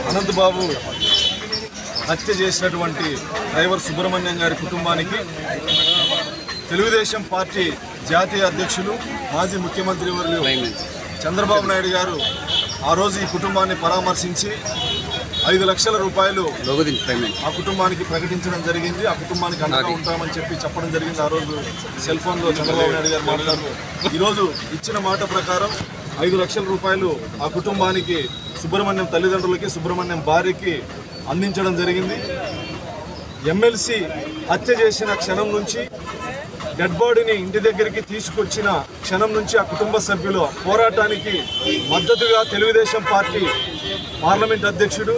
అనంతబాబు హత్య చేసినటువంటి డ్రైవర్ సుబ్రహ్మణ్యం గారి కుటుంబానికి తెలుగుదేశం పార్టీ జాతీయ అధ్యక్షులు మాజీ ముఖ్యమంత్రి వర్యులు చంద్రబాబు నాయుడు గారు ఆ రోజు ఈ కుటుంబాన్ని పరామర్శించి ఐదు లక్షల రూపాయలు లోగోదిన్ పేమెంట్ ఆ కుటుంబానికి ప్రకటించడం జరిగింది ఆ కుటుంబానికి అండగా ఉంటామని చెప్పి చెప్పడం జరిగింది ఆ రోజు సెల్ ఫోన్ లో చంద్రబాబు నాయుడు గారు మాట్లాడుతూ ఈరోజు ఇచ్చిన మాట ప్రకారం ఐదు లక్షల రూపాయలు ఆ కుటుంబానికి సుబ్రహ్మణ్యం తల్లిదండ్రులకి సుబ్రహ్మణ్యం భార్యకి అందించడం జరిగింది ఎమ్మెల్సీ హత్య చేసిన క్షణం నుంచి డెడ్ బాడీని ఇంటి దగ్గరికి తీసుకొచ్చిన క్షణం నుంచి ఆ కుటుంబ సభ్యుల పోరాటానికి మద్దతుగా తెలుగుదేశం పార్టీ పార్లమెంట్ అధ్యక్షుడు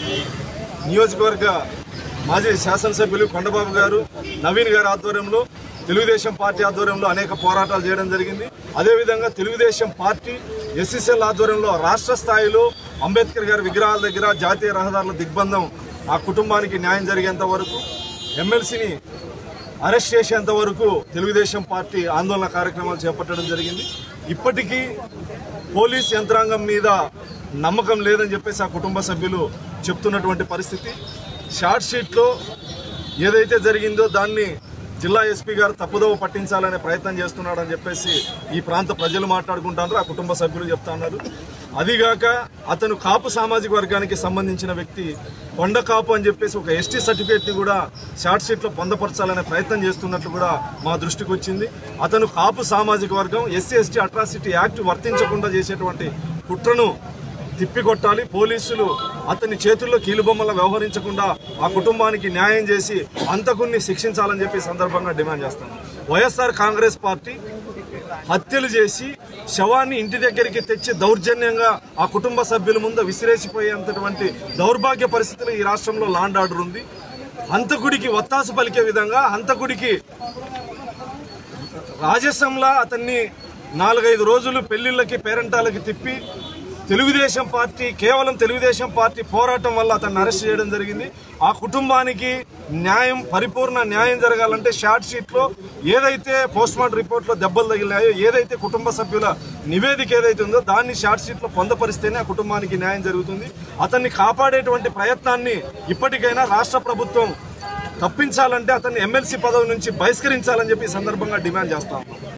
నియోజకవర్గ మాజీ శాసనసభ్యులు కొండబాబు గారు నవీన్ గారి ఆధ్వర్యంలో తెలుగుదేశం పార్టీ ఆధ్వర్యంలో అనేక పోరాటాలు చేయడం జరిగింది అదేవిధంగా తెలుగుదేశం పార్టీ ఎస్ఎస్ఎల్ ఆధ్వర్యంలో రాష్ట్ర స్థాయిలో అంబేద్కర్ గారి విగ్రహాల దగ్గర జాతీయ రహదారుల దిగ్బంధం ఆ కుటుంబానికి న్యాయం జరిగేంత వరకు ఎమ్మెల్సీని అరెస్ట్ చేసేంత వరకు తెలుగుదేశం పార్టీ ఆందోళన కార్యక్రమాలు చేపట్టడం జరిగింది ఇప్పటికీ పోలీస్ యంత్రాంగం మీద నమ్మకం లేదని చెప్పేసి ఆ కుటుంబ సభ్యులు చెప్తున్నటువంటి పరిస్థితి షార్ట్ షీట్లో ఏదైతే జరిగిందో దాన్ని జిల్లా ఎస్పీ గారు తప్పుదోవ పట్టించాలనే ప్రయత్నం చేస్తున్నాడని చెప్పేసి ఈ ప్రాంత ప్రజలు మాట్లాడుకుంటున్నారు ఆ కుటుంబ సభ్యులు చెప్తున్నారు అదిగాక అతను కాపు సామాజిక వర్గానికి సంబంధించిన వ్యక్తి కొండ కాపు అని చెప్పేసి ఒక ఎస్టీ సర్టిఫికేట్ ని కూడా షార్ట్ షీట్ లో పొందపరచాలనే ప్రయత్నం చేస్తున్నట్లు కూడా మా దృష్టికి వచ్చింది అతను కాపు సామాజిక వర్గం ఎస్సీ ఎస్టీ అట్రాసిటీ యాక్ట్ వర్తించకుండా చేసేటువంటి కుట్రను తిప్పికొట్టాలి పోలీసులు అతని చేతుల్లో కీలుబొమ్మల వ్యవహరించకుండా ఆ కుటుంబానికి న్యాయం చేసి అంతకుని శిక్షించాలని చెప్పి ఈ సందర్భంగా డిమాండ్ చేస్తాను వైఎస్ఆర్ కాంగ్రెస్ పార్టీ హత్యలు చేసి శవాన్ని ఇంటి దగ్గరికి తెచ్చి దౌర్జన్యంగా ఆ కుటుంబ సభ్యుల ముందు విసిరేసిపోయేంతటువంటి దౌర్భాగ్య పరిస్థితులు ఈ రాష్ట్రంలో లాండ్ ఆర్డర్ ఉంది హంతకుడికి ఒత్తాసు పలికే విధంగా హంతకుడికి రాజస్వంలా అతన్ని నాలుగైదు రోజులు పెళ్లిళ్ళకి పేరెంటాలకి తిప్పి తెలుగుదేశం పార్టీ కేవలం తెలుగుదేశం పార్టీ పోరాటం వల్ల అతన్ని అరెస్ట్ చేయడం జరిగింది ఆ కుటుంబానికి న్యాయం పరిపూర్ణ న్యాయం జరగాలంటే షార్ట్ షీట్ లో ఏదైతే పోస్ట్ మార్టం రిపోర్ట్ లో దెబ్బలు తగిలాయో ఏదైతే కుటుంబ సభ్యుల నివేదిక ఏదైతే ఉందో దాన్ని షార్ట్ షీట్ లో పొందపరిస్తేనే ఆ కుటుంబానికి న్యాయం జరుగుతుంది అతన్ని కాపాడేటువంటి ప్రయత్నాన్ని ఇప్పటికైనా రాష్ట్ర ప్రభుత్వం తప్పించాలంటే అతన్ని ఎమ్మెల్సీ పదవి నుంచి బహిష్కరించాలని చెప్పి ఈ సందర్భంగా డిమాండ్ చేస్తాం